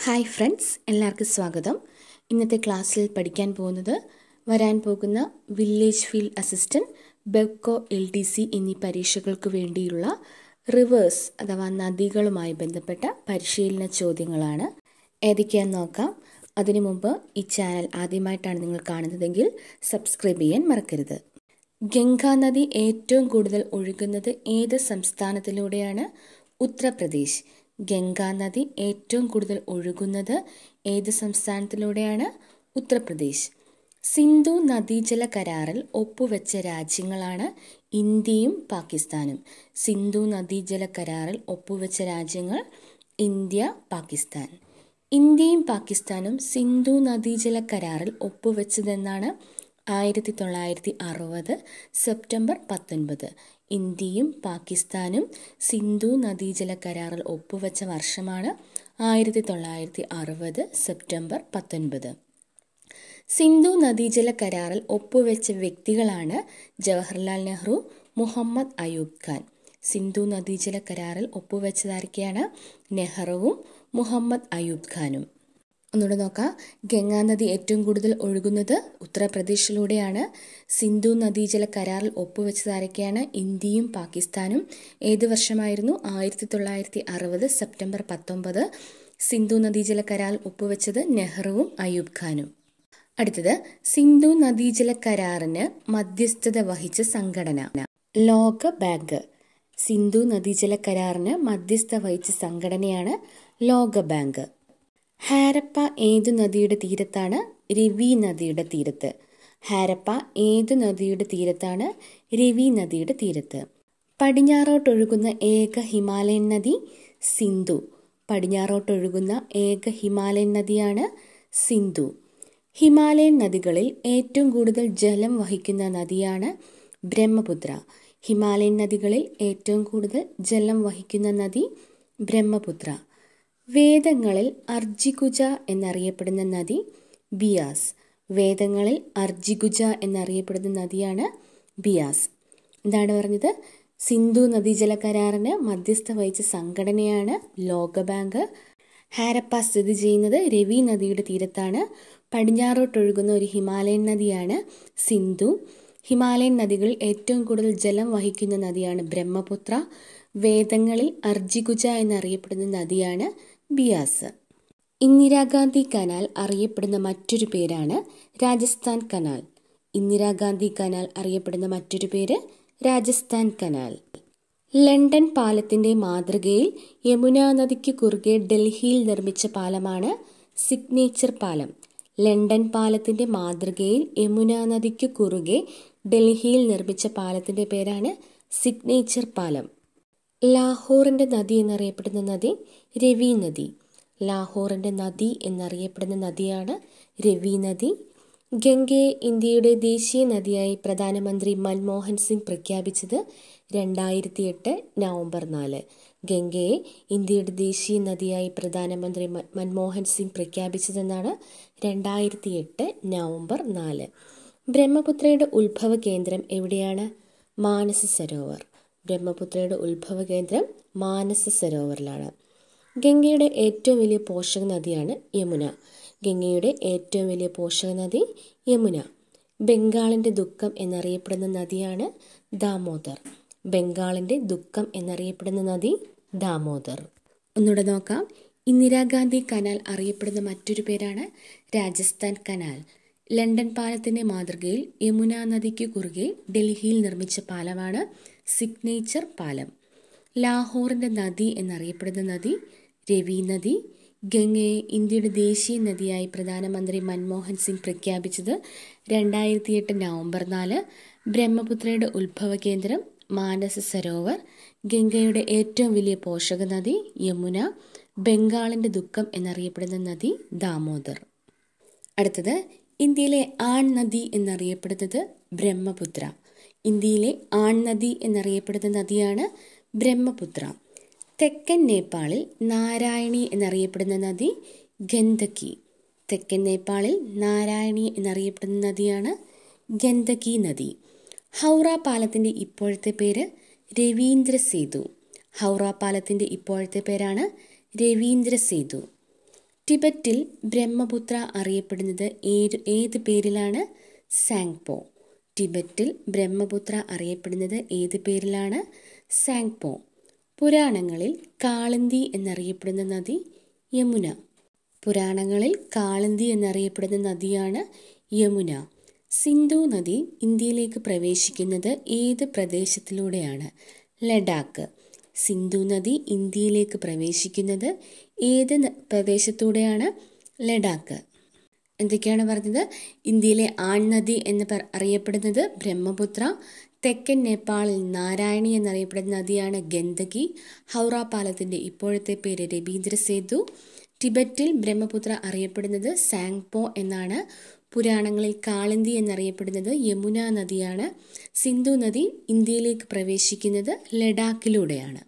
hi friends എല്ലാവർക്കും സ്വാഗതം ഇന്നത്തെ ക്ലാസ്സിൽ പഠിക്കാൻ പോകുന്നത് വരാൻ പോകുന്ന village field assistant Bevco L D C എന്നീ പരീക്ഷകൾക്ക് വേണ്ടിയുള്ള റിവേഴ്സ് അഥവാ നദികളുമായി ബന്ധപ്പെട്ട പരിശീലന ചോദ്യങ്ങളാണ് ഏതൊക്കെയാന്ന് നോക്കാം അതിനു മുമ്പ് ഈ ചാനൽ ആദ്യമായിട്ടാണ് നിങ്ങൾ കാണുന്നതെങ്കിൽ സബ്സ്ക്രൈബ് ചെയ്യാൻ മറക്കരുത് ഗംഗാ നദി ഏറ്റവും കൂടുതൽ ഒഴുകുന്നത് ഏത് സംസ്ഥാനത്തിലൂടെയാണ് ഉത്തർപ്രദേശ് ഗംഗാ നദി ഏറ്റവും കൂടുതൽ ഒഴുകുന്നത് ഏത് സംസ്ഥാനത്തിലൂടെയാണ് ഉത്തർപ്രദേശ് സിന്ധു നദീജല കരാറിൽ ഒപ്പുവെച്ച രാജ്യങ്ങളാണ് ഇന്ത്യയും പാകിസ്ഥാനും സിന്ധു നദീജല കരാറിൽ ഒപ്പുവെച്ച രാജ്യങ്ങൾ ഇന്ത്യ പാകിസ്ഥാൻ ഇന്ത്യയും പാകിസ്ഥാനും സിന്ധു നദീജല കരാറിൽ ഒപ്പുവെച്ചതെന്നാണ് ആയിരത്തി തൊള്ളായിരത്തി അറുപത് സെപ്റ്റംബർ പത്തൊൻപത് ഇന്ത്യയും പാകിസ്ഥാനും സിന്ധു നദീജല കരാറിൽ ഒപ്പുവെച്ച വർഷമാണ് ആയിരത്തി തൊള്ളായിരത്തി അറുപത് സെപ്റ്റംബർ പത്തൊൻപത് സിന്ധു നദീജല കരാറിൽ ഒപ്പുവെച്ച വ്യക്തികളാണ് ജവഹർലാൽ നെഹ്റു മുഹമ്മദ് അയൂബ് ഖാൻ സിന്ധു നദീജല കരാറിൽ ഒപ്പുവെച്ചതാരൊക്കെയാണ് നെഹ്റുവും മുഹമ്മദ് അയൂബ് ഖാനും ഒന്നുകൂടെ നോക്കാം ഗംഗാ നദി ഏറ്റവും കൂടുതൽ ഒഴുകുന്നത് ഉത്തർപ്രദേശിലൂടെയാണ് സിന്ധു നദീജല കരാറിൽ ഒപ്പുവെച്ചതാരൊക്കെയാണ് ഇന്ത്യയും പാകിസ്ഥാനും ഏത് വർഷമായിരുന്നു ആയിരത്തി തൊള്ളായിരത്തി അറുപത് സെപ്റ്റംബർ പത്തൊമ്പത് സിന്ധു നദീജല കരാറിൽ ഒപ്പുവെച്ചത് നെഹ്റുവും അയൂബ് ഖാനും അടുത്തത് സിന്ധു നദീജല കരാറിന് മധ്യസ്ഥത വഹിച്ച സംഘടന ലോക ബാങ്ക് സിന്ധു നദീജല കരാറിന് മധ്യസ്ഥ വഹിച്ച സംഘടനയാണ് ലോക ബാങ്ക് ഹാരപ്പ ഏതു നദിയുടെ തീരത്താണ് രവി നദിയുടെ തീരത്ത് ഹാരപ്പ ഏതു നദിയുടെ തീരത്താണ് രവി നദിയുടെ തീരത്ത് പടിഞ്ഞാറോട്ടൊഴുകുന്ന ഏക ഹിമാലയൻ നദി സിന്ധു പടിഞ്ഞാറോട്ടൊഴുകുന്ന ഏക ഹിമാലയൻ നദിയാണ് സിന്ധു ഹിമാലയൻ നദികളിൽ ഏറ്റവും കൂടുതൽ ജലം വഹിക്കുന്ന നദിയാണ് ബ്രഹ്മപുത്ര ഹിമാലയൻ നദികളിൽ ഏറ്റവും കൂടുതൽ ജലം വഹിക്കുന്ന നദി ബ്രഹ്മപുത്ര വേദങ്ങളിൽ അർജികുജ എന്നറിയപ്പെടുന്ന നദി ബിയാസ് വേദങ്ങളിൽ അർജികുജ എന്നറിയപ്പെടുന്ന നദിയാണ് ബിയാസ് എന്താണ് പറഞ്ഞത് സിന്ധു നദീജല കരാറിന് മധ്യസ്ഥ വഹിച്ച സംഘടനയാണ് ലോകബാങ്ക് ഹാരപ്പ സ്ഥിതി ചെയ്യുന്നത് രവി നദിയുടെ തീരത്താണ് പടിഞ്ഞാറോട്ടൊഴുകുന്ന ഒരു ഹിമാലയൻ നദിയാണ് സിന്ധു ഹിമാലയൻ നദികളിൽ ഏറ്റവും കൂടുതൽ ജലം വഹിക്കുന്ന നദിയാണ് ബ്രഹ്മപുത്ര വേദങ്ങളിൽ അർജികുജ എന്നറിയപ്പെടുന്ന നദിയാണ് ബിയാസ് ഇന്ദിരാഗാന്ധി കനാൽ അറിയപ്പെടുന്ന മറ്റൊരു പേരാണ് രാജസ്ഥാൻ കനാൽ ഇന്ദിരാഗാന്ധി കനാൽ അറിയപ്പെടുന്ന മറ്റൊരു പേര് രാജസ്ഥാൻ കനാൽ ലണ്ടൻ പാലത്തിന്റെ മാതൃകയിൽ യമുന നദിക്ക് കുറുകെ ഡൽഹിയിൽ നിർമ്മിച്ച പാലമാണ് സിഗ്നേച്ചർ പാലം ലണ്ടൻ പാലത്തിന്റെ മാതൃകയിൽ യമുന നദിക്ക് കുറുകെ ഡൽഹിയിൽ നിർമ്മിച്ച പാലത്തിന്റെ പേരാണ് സിഗ്നേച്ചർ പാലം ലാഹോറിന്റെ നദി എന്നറിയപ്പെടുന്ന നദി രവി നദി ലാഹോറിന്റെ നദി എന്നറിയപ്പെടുന്ന നദിയാണ് രവി നദി ഗംഗയെ ഇന്ത്യയുടെ ദേശീയ നദിയായി പ്രധാനമന്ത്രി മൻമോഹൻ സിംഗ് പ്രഖ്യാപിച്ചത് രണ്ടായിരത്തി എട്ട് നവംബർ നാല് ഗംഗയെ ഇന്ത്യയുടെ ദേശീയ നദിയായി പ്രധാനമന്ത്രി മൻമോഹൻ സിംഗ് പ്രഖ്യാപിച്ചതെന്നാണ് രണ്ടായിരത്തി എട്ട് നവംബർ നാല് ബ്രഹ്മപുത്രയുടെ ഉത്ഭവ കേന്ദ്രം എവിടെയാണ് മാനസ സരോവർ ബ്രഹ്മപുത്രയുടെ ഉത്ഭവ കേന്ദ്രം മാനസ സരോവറിലാണ് ഗംഗയുടെ ഏറ്റവും വലിയ പോഷക നദിയാണ് യമുന ഗംഗയുടെ ഏറ്റവും വലിയ പോഷക നദി യമുന ബംഗാളിന്റെ ദുഃഖം എന്നറിയപ്പെടുന്ന നദിയാണ് ദാമോദർ ബംഗാളിന്റെ ദുഃഖം എന്നറിയപ്പെടുന്ന നദി ദാമോദർ ഒന്നുകൂടെ നോക്കാം ഇന്ദിരാഗാന്ധി കനാൽ അറിയപ്പെടുന്ന മറ്റൊരു പേരാണ് രാജസ്ഥാൻ കനാൽ ലണ്ടൻ പാലത്തിന്റെ മാതൃകയിൽ യമുന നദിക്ക് കുറുകെ ഡൽഹിയിൽ നിർമ്മിച്ച പാലമാണ് സിഗ്നേച്ചർ പാലം ലാഹോറിന്റെ നദി എന്നറിയപ്പെടുന്ന നദി രവി നദി ഗംഗയെ ഇന്ത്യയുടെ ദേശീയ നദിയായി പ്രധാനമന്ത്രി മൻമോഹൻ സിംഗ് പ്രഖ്യാപിച്ചത് രണ്ടായിരത്തി എട്ട് നവംബർ നാല് ബ്രഹ്മപുത്രയുടെ ഉത്ഭവ കേന്ദ്രം മാനസ സരോവർ ഗംഗയുടെ ഏറ്റവും വലിയ പോഷക നദി യമുന ബംഗാളിന്റെ ദുഃഖം എന്നറിയപ്പെടുന്ന നദി ദാമോദർ അടുത്തത് ഇന്ത്യയിലെ ആൺ നദി എന്നറിയപ്പെടുന്നത് ബ്രഹ്മപുത്ര ഇന്ത്യയിലെ ആൺ നദി എന്നറിയപ്പെടുന്ന നദിയാണ് ബ്രഹ്മപുത്ര തെക്കൻ നേപ്പാളിൽ നാരായണി എന്നറിയപ്പെടുന്ന നദി ഗന്ദക്കി തെക്കൻ നേപ്പാളിൽ നാരായണി എന്നറിയപ്പെടുന്ന നദിയാണ് ഗന്ദക്കി നദി ഹൗറ പാലത്തിൻ്റെ ഇപ്പോഴത്തെ പേര് രവീന്ദ്ര സേതു ഹൗറ പാലത്തിൻ്റെ ഇപ്പോഴത്തെ പേരാണ് രവീന്ദ്ര സേതു ടിബറ്റിൽ ബ്രഹ്മപുത്ര അറിയപ്പെടുന്നത് ഏത് ഏത് പേരിലാണ് സാങ്പോ ടിബറ്റിൽ ബ്രഹ്മപുത്ര അറിയപ്പെടുന്നത് ഏത് പേരിലാണ് സാങ്പോ പുരാണങ്ങളിൽ കാളന്തി എന്നറിയപ്പെടുന്ന നദി യമുന പുരാണങ്ങളിൽ കാളന്തി എന്നറിയപ്പെടുന്ന നദിയാണ് യമുന സിന്ധു നദി ഇന്ത്യയിലേക്ക് പ്രവേശിക്കുന്നത് ഏത് പ്രദേശത്തിലൂടെയാണ് ലഡാക്ക് സിന്ധു നദി ഇന്ത്യയിലേക്ക് പ്രവേശിക്കുന്നത് ഏത് പ്രദേശത്തൂടെയാണ് ലഡാക്ക് എന്തൊക്കെയാണ് പറഞ്ഞത് ഇന്ത്യയിലെ ആൺനദി എന്ന് അറിയപ്പെടുന്നത് ബ്രഹ്മപുത്ര തെക്കൻ നേപ്പാളിൽ നാരായണി എന്നറിയപ്പെടുന്ന നദിയാണ് ഗന്ദകി ഹൗറ പാലത്തിൻ്റെ ഇപ്പോഴത്തെ പേര് രവീന്ദ്ര സേതു ടിബറ്റിൽ ബ്രഹ്മപുത്ര അറിയപ്പെടുന്നത് സാങ്പോ എന്നാണ് പുരാണങ്ങളിൽ കാളന്തി എന്നറിയപ്പെടുന്നത് യമുന നദിയാണ് സിന്ധു നദി ഇന്ത്യയിലേക്ക് പ്രവേശിക്കുന്നത് ലഡാക്കിലൂടെയാണ്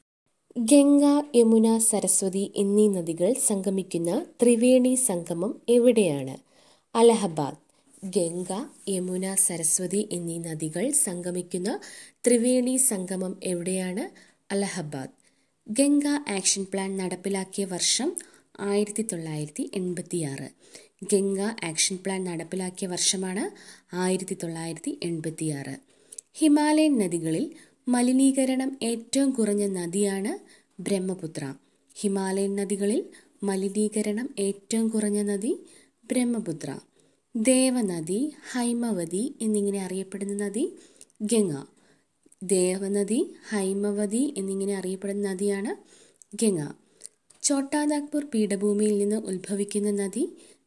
ഗംഗ യമുന സരസ്വതി എന്നീ നദികൾ സംഗമിക്കുന്ന ത്രിവേണി സംഗമം എവിടെയാണ് അലഹബാദ് ഗംഗ യമുന സരസ്വതി എന്നീ നദികൾ സംഗമിക്കുന്ന ത്രിവേണി സംഗമം എവിടെയാണ് അലഹബാദ് ഗംഗ ആക്ഷൻ പ്ലാൻ നടപ്പിലാക്കിയ വർഷം ആയിരത്തി തൊള്ളായിരത്തി എൺപത്തിയാറ് ഗംഗ ആക്ഷൻ പ്ലാൻ നടപ്പിലാക്കിയ വർഷമാണ് ആയിരത്തി തൊള്ളായിരത്തി എൺപത്തിയാറ് ഹിമാലയൻ നദികളിൽ മലിനീകരണം ഏറ്റവും കുറഞ്ഞ നദിയാണ് ബ്രഹ്മപുത്ര ഹിമാലയൻ നദികളിൽ മലിനീകരണം ഏറ്റവും കുറഞ്ഞ നദി ബ്രഹ്മപുത്ര ദേവനദി ഹൈമവതി എന്നിങ്ങനെ അറിയപ്പെടുന്ന നദി ഗംഗ ദേവനദി ഹൈമവതി എന്നിങ്ങനെ അറിയപ്പെടുന്ന നദിയാണ് ഗംഗ ചോട്ടാനാഗ്പൂർ പീഠഭൂമിയിൽ നിന്ന് ഉത്ഭവിക്കുന്ന നദി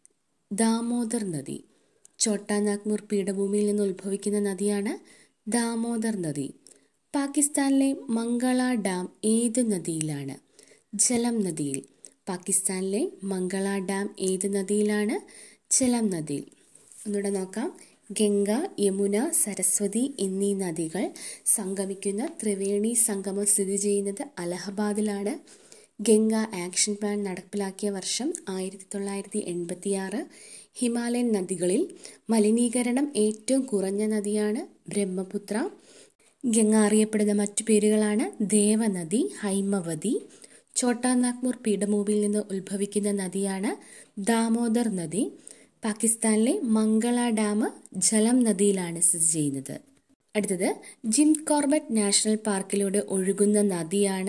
ദാമോദർ നദി ചോട്ടാനാഗ്പൂർ പീഠഭൂമിയിൽ നിന്ന് ഉത്ഭവിക്കുന്ന നദിയാണ് ദാമോദർ നദി പാകിസ്ഥാനിലെ മംഗള ഡാം ഏത് നദിയിലാണ് ജലം നദിയിൽ പാകിസ്ഥാനിലെ മംഗള ഡാം ഏത് നദിയിലാണ് ജലം നദിയിൽ ഒന്നുകൂടെ നോക്കാം ഗംഗ യമുന സരസ്വതി എന്നീ നദികൾ സംഗമിക്കുന്ന ത്രിവേണി സംഗമം സ്ഥിതി ചെയ്യുന്നത് അലഹബാദിലാണ് ഗംഗ ആക്ഷൻ പ്ലാൻ നടപ്പിലാക്കിയ വർഷം ആയിരത്തി തൊള്ളായിരത്തി എൺപത്തിയാറ് ഹിമാലയൻ നദികളിൽ മലിനീകരണം ഏറ്റവും കുറഞ്ഞ നദിയാണ് ബ്രഹ്മപുത്ര ഗംഗ അറിയപ്പെടുന്ന മറ്റു പേരുകളാണ് ദേവനദി ഹൈമവതി ചോട്ടാനാഗ്പൂർ പീഠഭൂമിയിൽ നിന്ന് ഉത്ഭവിക്കുന്ന നദിയാണ് ദാമോദർ നദി പാകിസ്ഥാനിലെ മംഗള ഡാം ജലം നദിയിലാണ് സ്ഥിതി ചെയ്യുന്നത് അടുത്തത് ജിം കോർബറ്റ് നാഷണൽ പാർക്കിലൂടെ ഒഴുകുന്ന നദിയാണ്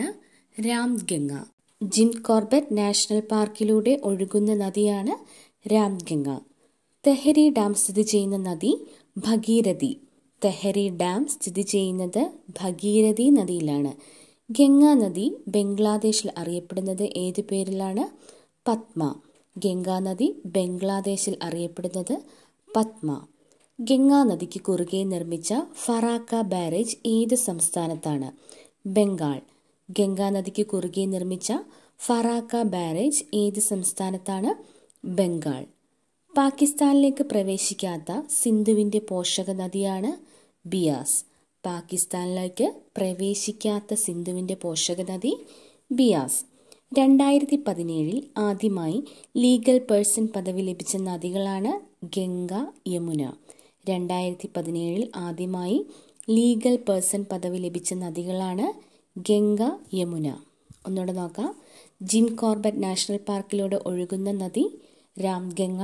രാംഗംഗ ജിം കോർബറ്റ് നാഷണൽ പാർക്കിലൂടെ ഒഴുകുന്ന നദിയാണ് രാംഗംഗ തെഹരി ഡാം സ്ഥിതി ചെയ്യുന്ന നദി ഭഗീരഥി തെഹരി ഡാം സ്ഥിതി ചെയ്യുന്നത് ഭഗീരഥി നദിയിലാണ് ഗംഗാ നദി ബംഗ്ലാദേശിൽ അറിയപ്പെടുന്നത് ഏത് പേരിലാണ് പത്മ ഗംഗാ നദി ബംഗ്ലാദേശിൽ അറിയപ്പെടുന്നത് പത്മ ഗംഗാ നദിക്ക് കുറുകെ നിർമ്മിച്ച ഫറാക്ക ബാരേജ് ഏത് സംസ്ഥാനത്താണ് ബംഗാൾ ഗംഗാ നദിക്ക് കുറുകെ നിർമ്മിച്ച ഫറാക്ക ബാരേജ് ഏത് സംസ്ഥാനത്താണ് ബംഗാൾ പാകിസ്ഥാനിലേക്ക് പ്രവേശിക്കാത്ത സിന്ധുവിൻ്റെ പോഷക നദിയാണ് ബിയാസ് പാകിസ്ഥാനിലേക്ക് പ്രവേശിക്കാത്ത സിന്ധുവിൻ്റെ പോഷക നദി ബിയാസ് രണ്ടായിരത്തി പതിനേഴിൽ ആദ്യമായി ലീഗൽ പേഴ്സൺ പദവി ലഭിച്ച നദികളാണ് ഗംഗ യമുന രണ്ടായിരത്തി പതിനേഴിൽ ആദ്യമായി ലീഗൽ പേഴ്സൺ പദവി ലഭിച്ച നദികളാണ് ഗംഗ യമുന ഒന്നുകൂടെ നോക്കാം ജിം കോർബറ്റ് നാഷണൽ പാർക്കിലൂടെ ഒഴുകുന്ന നദി രാംഗംഗ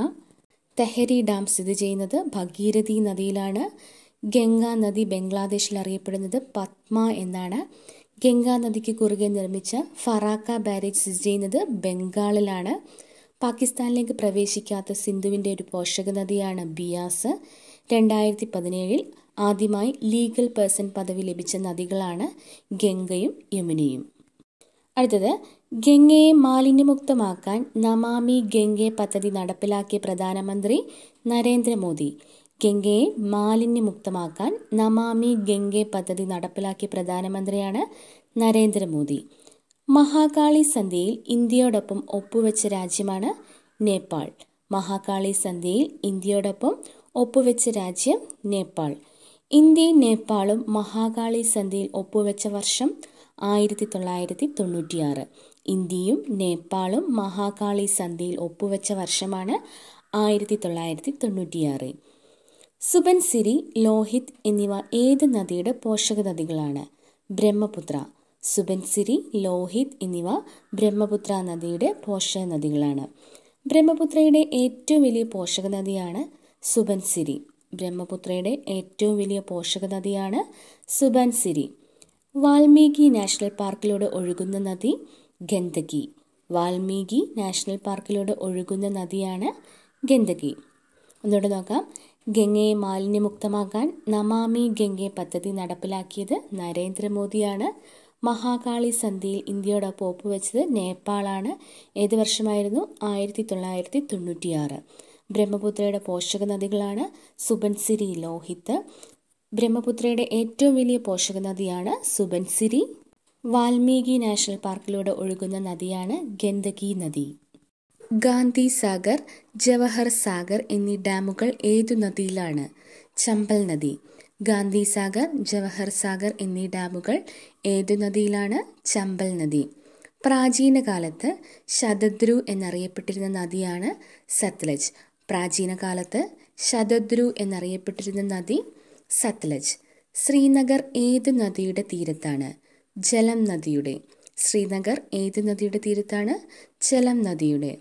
തെഹരി ഡാം സ്ഥിതി ചെയ്യുന്നത് ഭഗീരഥി നദിയിലാണ് ഗംഗാ നദി ബംഗ്ലാദേശിൽ അറിയപ്പെടുന്നത് പത്മ എന്നാണ് ഗംഗാ നദിക്ക് കുറുകെ നിർമ്മിച്ച ഫറാക്ക ബാരേജ് സ്ഥിതി ചെയ്യുന്നത് ബംഗാളിലാണ് പാകിസ്ഥാനിലേക്ക് പ്രവേശിക്കാത്ത സിന്ധുവിൻ്റെ ഒരു പോഷക നദിയാണ് ബിയാസ് രണ്ടായിരത്തി പതിനേഴിൽ ആദ്യമായി ലീഗൽ പേഴ്സൺ പദവി ലഭിച്ച നദികളാണ് ഗംഗയും യമുനയും അടുത്തത് ഗംഗയെ മാലിന്യമുക്തമാക്കാൻ നമാമി ഗംഗെ പദ്ധതി നടപ്പിലാക്കിയ പ്രധാനമന്ത്രി നരേന്ദ്രമോദി ഗംഗയെ മാലിന്യമുക്തമാക്കാൻ നമാമി ഗംഗെ പദ്ധതി നടപ്പിലാക്കിയ പ്രധാനമന്ത്രിയാണ് നരേന്ദ്രമോദി മഹാകാളി സന്ധ്യയിൽ ഇന്ത്യയോടൊപ്പം ഒപ്പുവെച്ച രാജ്യമാണ് നേപ്പാൾ മഹാകാളി സന്ധ്യയിൽ ഇന്ത്യയോടൊപ്പം ഒപ്പുവെച്ച രാജ്യം നേപ്പാൾ ഇന്ത്യയും നേപ്പാളും മഹാകാളി സന്ധ്യയിൽ ഒപ്പുവെച്ച വർഷം ആയിരത്തി തൊള്ളായിരത്തി തൊണ്ണൂറ്റിയാറ് ഇന്ത്യയും നേപ്പാളും മഹാകാളി സന്ധ്യയിൽ ഒപ്പുവെച്ച വർഷമാണ് ആയിരത്തി തൊള്ളായിരത്തി തൊണ്ണൂറ്റിയാറ് സുബൻസിരി ലോഹിത് എന്നിവ ഏത് നദിയുടെ പോഷക നദികളാണ് ബ്രഹ്മപുത്ര സുബൻസിരി ലോഹിത് എന്നിവ ബ്രഹ്മപുത്ര നദിയുടെ പോഷക നദികളാണ് ബ്രഹ്മപുത്രയുടെ ഏറ്റവും വലിയ പോഷക നദിയാണ് സുബൻസിരി ബ്രഹ്മപുത്രയുടെ ഏറ്റവും വലിയ പോഷക നദിയാണ് സുബൻസിരി വാൽമീകി നാഷണൽ പാർക്കിലൂടെ ഒഴുകുന്ന നദി ഗന്ദകി വാൽമീകി നാഷണൽ പാർക്കിലൂടെ ഒഴുകുന്ന നദിയാണ് ഗന്ദകി ഒന്നുകൂടെ നോക്കാം ഗംഗയെ മാലിന്യമുക്തമാക്കാൻ നമാമി ഗംഗെ പദ്ധതി നടപ്പിലാക്കിയത് നരേന്ദ്രമോദിയാണ് മഹാകാളി സന്ധിയിൽ ഇന്ത്യയോടൊപ്പം ഒപ്പുവെച്ചത് നേപ്പാളാണ് ഏത് വർഷമായിരുന്നു ആയിരത്തി തൊള്ളായിരത്തി തൊണ്ണൂറ്റിയാറ് ബ്രഹ്മപുത്രയുടെ പോഷക നദികളാണ് സുബൻസിരി ലോഹിത്ത് ബ്രഹ്മപുത്രയുടെ ഏറ്റവും വലിയ പോഷക നദിയാണ് സുബൻസിരി വാൽമീകി നാഷണൽ പാർക്കിലൂടെ ഒഴുകുന്ന നദിയാണ് ഗന്ദകി നദി ഗാന്ധി സാഗർ ജവഹർ സാഗർ എന്നീ ഡാമുകൾ ഏതു നദിയിലാണ് ചമ്പൽ നദി ഗാന്ധി സാഗർ ജവഹർ സാഗർ എന്നീ ഡാമുകൾ ഏതു നദിയിലാണ് ചമ്പൽ നദി പ്രാചീന കാലത്ത് ശതദ്രു എന്നറിയപ്പെട്ടിരുന്ന നദിയാണ് സത്ലജ് പ്രാചീന കാലത്ത് ശതദ്രു എന്നറിയപ്പെട്ടിരുന്ന നദി സത്ലജ് ശ്രീനഗർ ഏത് നദിയുടെ തീരത്താണ് ജലം നദിയുടെ ശ്രീനഗർ ഏത് നദിയുടെ തീരത്താണ് ജലം നദിയുടെ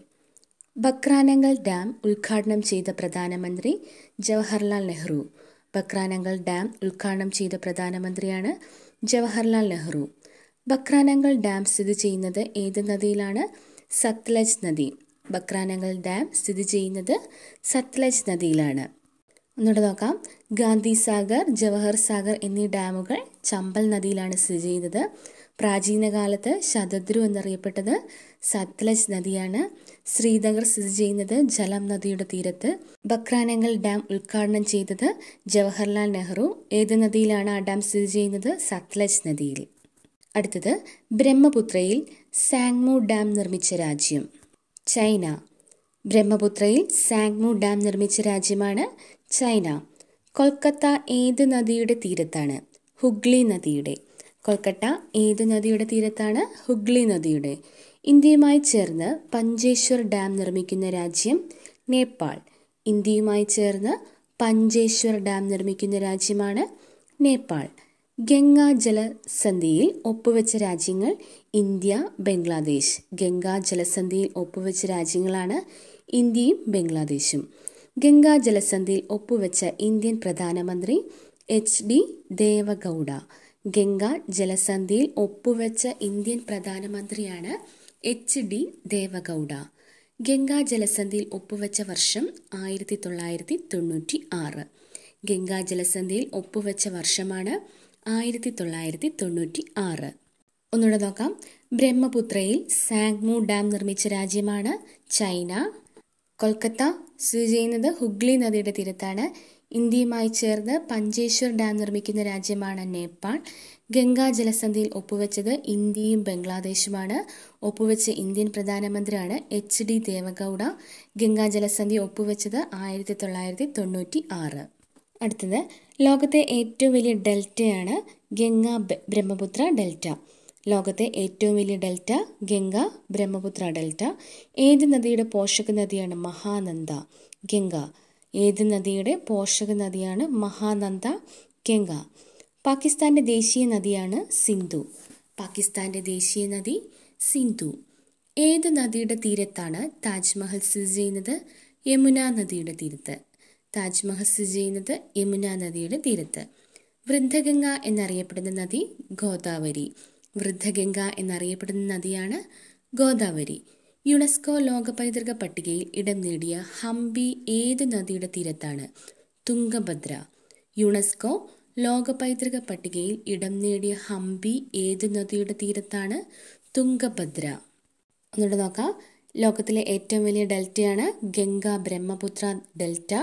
ബക്രാനങ്കൽ ഡാം ഉദ്ഘാടനം ചെയ്ത പ്രധാനമന്ത്രി ജവഹർലാൽ നെഹ്റു ബക്രാനങ്കൽ ഡാം ഉദ്ഘാടനം ചെയ്ത പ്രധാനമന്ത്രിയാണ് ജവഹർലാൽ നെഹ്റു ബക്രാനങ്കൽ ഡാം സ്ഥിതി ചെയ്യുന്നത് ഏത് നദിയിലാണ് സത്ലജ് നദി ബക്രാനങ്കൽ ഡാം സ്ഥിതി ചെയ്യുന്നത് സത്ലജ് നദിയിലാണ് ഒന്നുകൂടെ നോക്കാം ഗാന്ധി സാഗർ ജവഹർ സാഗർ എന്നീ ഡാമുകൾ ചമ്പൽ നദിയിലാണ് സ്ഥിതി ചെയ്യുന്നത് പ്രാചീന കാലത്ത് ശതദ്രു എന്നറിയപ്പെട്ടത് സത്ലജ് നദിയാണ് ശ്രീനഗർ സ്ഥിതി ചെയ്യുന്നത് ജലം നദിയുടെ തീരത്ത് ബക്രാനങ്കൽ ഡാം ഉദ്ഘാടനം ചെയ്തത് ജവഹർലാൽ നെഹ്റു ഏത് നദിയിലാണ് ആ ഡാം സ്ഥിതി ചെയ്യുന്നത് സത്ലജ് നദിയിൽ അടുത്തത് ബ്രഹ്മപുത്രയിൽ സാങ്മു ഡാം നിർമ്മിച്ച രാജ്യം ചൈന ബ്രഹ്മപുത്രയിൽ സാങ്മു ഡാം നിർമ്മിച്ച രാജ്യമാണ് ചൈന കൊൽക്കത്ത ഏത് നദിയുടെ തീരത്താണ് ഹുഗ്ലി നദിയുടെ കൊൽക്കത്ത ഏത് നദിയുടെ തീരത്താണ് ഹുഗ്ലി നദിയുടെ ഇന്ത്യയുമായി ചേർന്ന് പഞ്ചേശ്വർ ഡാം നിർമ്മിക്കുന്ന രാജ്യം നേപ്പാൾ ഇന്ത്യയുമായി ചേർന്ന് പഞ്ചേശ്വർ ഡാം നിർമ്മിക്കുന്ന രാജ്യമാണ് നേപ്പാൾ ഗംഗാ ജലസന്ധിയിൽ ഒപ്പുവെച്ച രാജ്യങ്ങൾ ഇന്ത്യ ബംഗ്ലാദേശ് ഗംഗാ ജലസന്ധിയിൽ ഒപ്പുവെച്ച രാജ്യങ്ങളാണ് ഇന്ത്യയും ബംഗ്ലാദേശും ഗംഗാ ജലസന്ധിയിൽ ഒപ്പുവെച്ച ഇന്ത്യൻ പ്രധാനമന്ത്രി എച്ച് ഡി ദേവഗൌഡ ഗംഗ ജലസന്ധിയിൽ ഒപ്പുവെച്ച ഇന്ത്യൻ പ്രധാനമന്ത്രിയാണ് എച്ച് ഡി ദേവഗൌഡ ഗംഗാ ജലസന്ധിയിൽ ഒപ്പുവെച്ച വർഷം ആയിരത്തി തൊള്ളായിരത്തി തൊണ്ണൂറ്റി ആറ് ഗംഗാ ജലസന്ധിയിൽ ഒപ്പുവെച്ച വർഷമാണ് ആയിരത്തി തൊള്ളായിരത്തി തൊണ്ണൂറ്റി ആറ് ഒന്നുകൂടെ നോക്കാം ബ്രഹ്മപുത്രയിൽ സാങ്മു ഡാം നിർമ്മിച്ച രാജ്യമാണ് ചൈന കൊൽക്കത്ത സ്ഥിതി ചെയ്യുന്നത് ഹുഗ്ലി നദിയുടെ തീരത്താണ് ഇന്ത്യയുമായി ചേർന്ന് പഞ്ചേശ്വർ ഡാം നിർമ്മിക്കുന്ന രാജ്യമാണ് നേപ്പാൾ ഗംഗാ ജലസന്ധിയിൽ ഒപ്പുവെച്ചത് ഇന്ത്യയും ബംഗ്ലാദേശുമാണ് ഒപ്പുവെച്ച ഇന്ത്യൻ പ്രധാനമന്ത്രിയാണ് എച്ച് ഡി ദേവഗൌഡ ഗംഗാ ജലസന്ധി ഒപ്പുവെച്ചത് ആയിരത്തി തൊള്ളായിരത്തി തൊണ്ണൂറ്റി ആറ് അടുത്തത് ലോകത്തെ ഏറ്റവും വലിയ ഡെൽറ്റയാണ് ഗംഗ ബ്രഹ്മപുത്ര ഡെൽറ്റ ലോകത്തെ ഏറ്റവും വലിയ ഡെൽറ്റ ഗംഗ ബ്രഹ്മപുത്ര ഡെൽറ്റ ഏത് നദിയുടെ പോഷക നദിയാണ് മഹാനന്ദ ഗംഗ ഏത് നദിയുടെ പോഷക നദിയാണ് മഹാനന്ദ ഗംഗ പാകിസ്ഥാന്റെ ദേശീയ നദിയാണ് സിന്ധു പാകിസ്ഥാന്റെ ദേശീയ നദി സിന്ധു ഏത് നദിയുടെ തീരത്താണ് താജ്മഹൽ സ്ഥിതി ചെയ്യുന്നത് യമുന നദിയുടെ തീരത്ത് താജ്മഹൽ സ്ഥിതി ചെയ്യുന്നത് യമുന നദിയുടെ തീരത്ത് വൃദ്ധഗംഗ എന്നറിയപ്പെടുന്ന നദി ഗോദാവരി വൃദ്ധഗംഗ എന്നറിയപ്പെടുന്ന നദിയാണ് ഗോദാവരി യുനെസ്കോ ലോക പൈതൃക പട്ടികയിൽ ഇടം നേടിയ ഹംപി ഏത് നദിയുടെ തീരത്താണ് തുംഗഭദ്ര യുനെസ്കോ ലോക പൈതൃക പട്ടികയിൽ ഇടം നേടിയ ഹംപി ഏത് നദിയുടെ തീരത്താണ് തുംഗഭദ്ര ഒന്നുകൂടെ നോക്കാം ലോകത്തിലെ ഏറ്റവും വലിയ ഡെൽറ്റയാണ് ഗംഗ ബ്രഹ്മപുത്ര ഡെൽറ്റ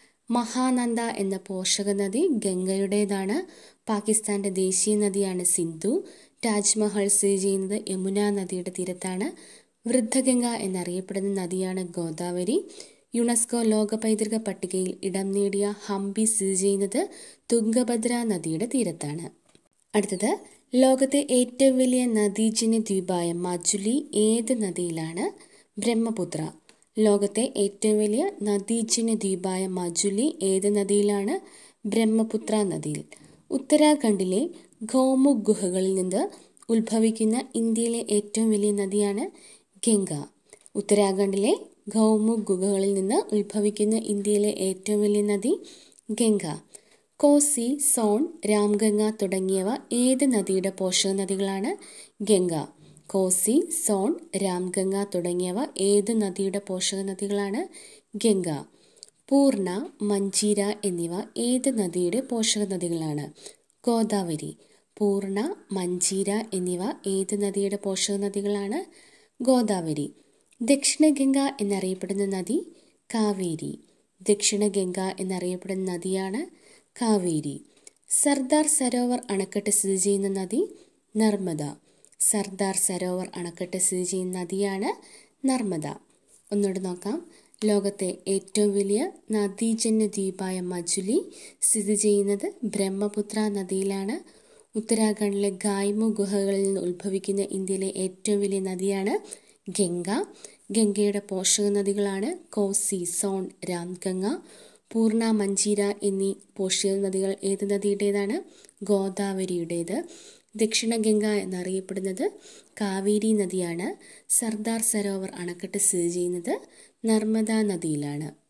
മഹാനന്ദ എന്ന പോഷക നദി ഗംഗയുടേതാണ് പാകിസ്ഥാന്റെ ദേശീയ നദിയാണ് സിന്ധു താജ്മഹൽ സ്ഥിതി ചെയ്യുന്നത് യമുന നദിയുടെ തീരത്താണ് വൃദ്ധഗംഗ എന്നറിയപ്പെടുന്ന നദിയാണ് ഗോദാവരി യുനെസ്കോ ലോക പൈതൃക പട്ടികയിൽ ഇടം നേടിയ ഹംപി സ്ഥിതി ചെയ്യുന്നത് തുംഗഭദ്ര നദിയുടെ തീരത്താണ് അടുത്തത് ലോകത്തെ ഏറ്റവും വലിയ നദീജന്യ ദ്വീപായ മജുലി ഏത് നദിയിലാണ് ബ്രഹ്മപുത്ര ലോകത്തെ ഏറ്റവും വലിയ നദീജന്യ ദ്വീപായ മജുലി ഏത് നദിയിലാണ് ബ്രഹ്മപുത്ര നദിയിൽ ഉത്തരാഖണ്ഡിലെ ഗോമുഖ് ഗുഹകളിൽ നിന്ന് ഉത്ഭവിക്കുന്ന ഇന്ത്യയിലെ ഏറ്റവും വലിയ നദിയാണ് ഗംഗ ഉത്തരാഖണ്ഡിലെ ഗൗമുഖ് ഗുഹകളിൽ നിന്ന് ഉത്ഭവിക്കുന്ന ഇന്ത്യയിലെ ഏറ്റവും വലിയ നദി ഗംഗ കോസി സോൺ രാംഗംഗ തുടങ്ങിയവ ഏത് നദിയുടെ പോഷക നദികളാണ് ഗംഗ കോസി സോൺ രാംഗംഗ തുടങ്ങിയവ ഏത് നദിയുടെ പോഷക നദികളാണ് ഗംഗ പൂർണ്ണ മഞ്ചീര എന്നിവ ഏത് നദിയുടെ പോഷക നദികളാണ് ഗോദാവരി പൂർണ്ണ മഞ്ചീര എന്നിവ ഏത് നദിയുടെ പോഷക നദികളാണ് ഗോദാവരി ദക്ഷിണഗംഗ എന്നറിയപ്പെടുന്ന നദി കാവേരി ദക്ഷിണഗംഗ എന്നറിയപ്പെടുന്ന നദിയാണ് കാവേരി സർദാർ സരോവർ അണക്കെട്ട് സ്ഥിതി ചെയ്യുന്ന നദി നർമ്മദ സർദാർ സരോവർ അണക്കെട്ട് സ്ഥിതി ചെയ്യുന്ന നദിയാണ് നർമ്മദ ഒന്നുകൂടെ നോക്കാം ലോകത്തെ ഏറ്റവും വലിയ നദീജന്യ ദ്വീപായ മജുലി സ്ഥിതി ചെയ്യുന്നത് ബ്രഹ്മപുത്ര നദിയിലാണ് ഉത്തരാഖണ്ഡിലെ ഗായ്മു ഗുഹകളിൽ നിന്ന് ഉത്ഭവിക്കുന്ന ഇന്ത്യയിലെ ഏറ്റവും വലിയ നദിയാണ് ഗംഗ ഗംഗയുടെ പോഷക നദികളാണ് കോസി സോൺ രാംഗംഗ പൂർണ്ണ മഞ്ചീര എന്നീ പോഷക നദികൾ ഏത് നദിയുടേതാണ് ഗോദാവരിയുടേത് ദക്ഷിണ ഗംഗ എന്നറിയപ്പെടുന്നത് കാവേരി നദിയാണ് സർദാർ സരോവർ അണക്കെട്ട് സ്ഥിതി ചെയ്യുന്നത് നർമ്മദ നദിയിലാണ്